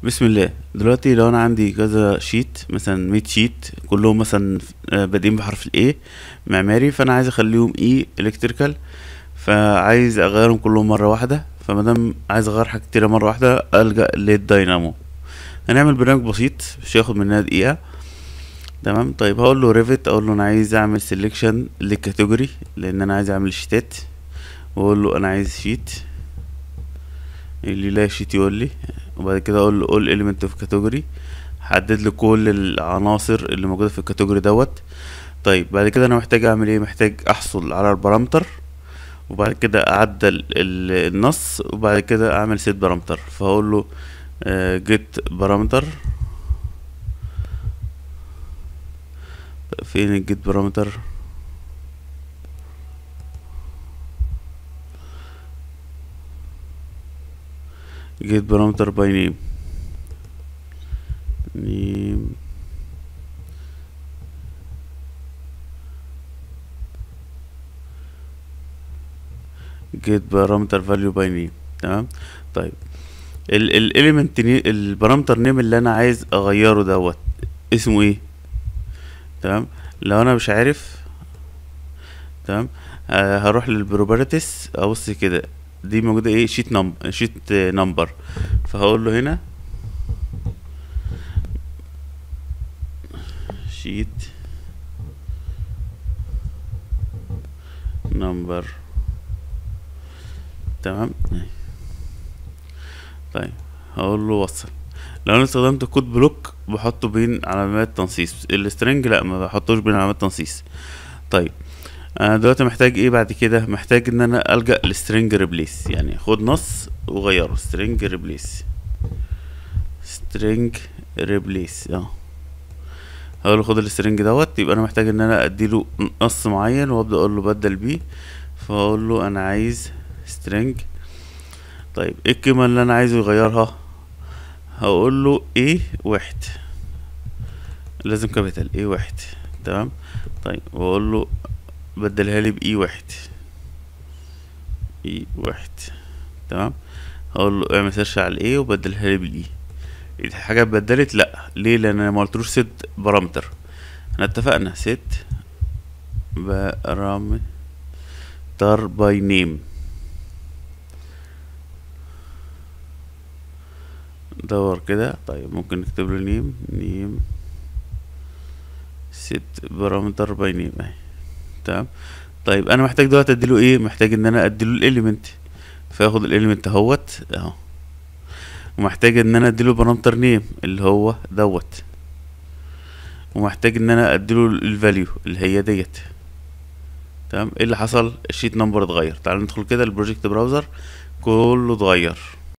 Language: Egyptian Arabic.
بسم الله دلوقتي لو انا عندي كذا شيت مثلا 100 شيت كلهم مثلا آه، بادئين بحرف الاي معماري فانا عايز اخليهم اي الكتريكال فعايز اغيرهم كلهم مره واحده فمادام عايز اغير حاجات كتيره مره واحده الجا للداينامو هنعمل برنامج بسيط مش هياخد مننا دقيقه تمام طيب هقول له ريفت اقول له انا عايز اعمل سيلكشن للكاتيجوري لان انا عايز اعمل شيتات واقول له انا عايز شيت اللي لا شيت يقول لي وبعد كده اقول له all element of category حدد لي كل العناصر اللي موجوده في الكاتيجوري دوت طيب بعد كده انا محتاج اعمل ايه محتاج احصل على البارامتر وبعد كده اعدل ال- النص وبعد كده اعمل set بارامتر فهقول له آه، get بارامتر فين الجيت بارامتر جيت بارامتر باي نيم نيم جيت بارامتر فاليو باي نيم تمام طيب ال الاليمنت البارامتر نيم اللي انا عايز اغيره دوت اسمه ايه تمام لو انا مش عارف تمام آه هروح للبروبرتيز ابص كده دي موجوده ايه شيت نمبر شيت نمبر فهقول له هنا شيت نمبر تمام طيب هقول له وصل لو انا استخدمت كود بلوك بحطه بين علامات تنصيص السترنج لا ما بحطوش بين علامات تنصيص طيب انا دلوقتي محتاج ايه بعد كده محتاج ان انا الجا لسترنج ريبليس يعني خد نص وغيره سترنج ريبليس سترنج ريبليس اه هقول له خد السترنج دوت يبقى انا محتاج ان انا اديله نص معين وابدا اقول له بدل بيه فاقول له انا عايز سترنج طيب ايه القيمه اللي انا عايزه يغيرها هقول له ايه واحد لازم كابيتال ايه واحد تمام طيب واقول له بدلها لي باي واحد اي واحد تمام هقول له اعمل سيرش على الايه وبدلها لي بالاي الحاجه اتبدلت لا ليه لان انا ما قلتلوش ست بارامتر احنا اتفقنا ست بارامتر باي نيم دور كده طيب ممكن نكتب له نيم نيم ست بارامتر باي نيم اهي تمام طيب انا محتاج دلوقتي اديله ايه محتاج ان انا اديله الاليمنت فاخد الاليمنت اهوت اهو ومحتاج ان انا اديله بارامتر نيم اللي هو دوت ومحتاج ان انا اديله الفاليو اللي هي ديت تمام ايه اللي حصل الشيت نمبر اتغير تعال ندخل كده البروجكت براوزر كله اتغير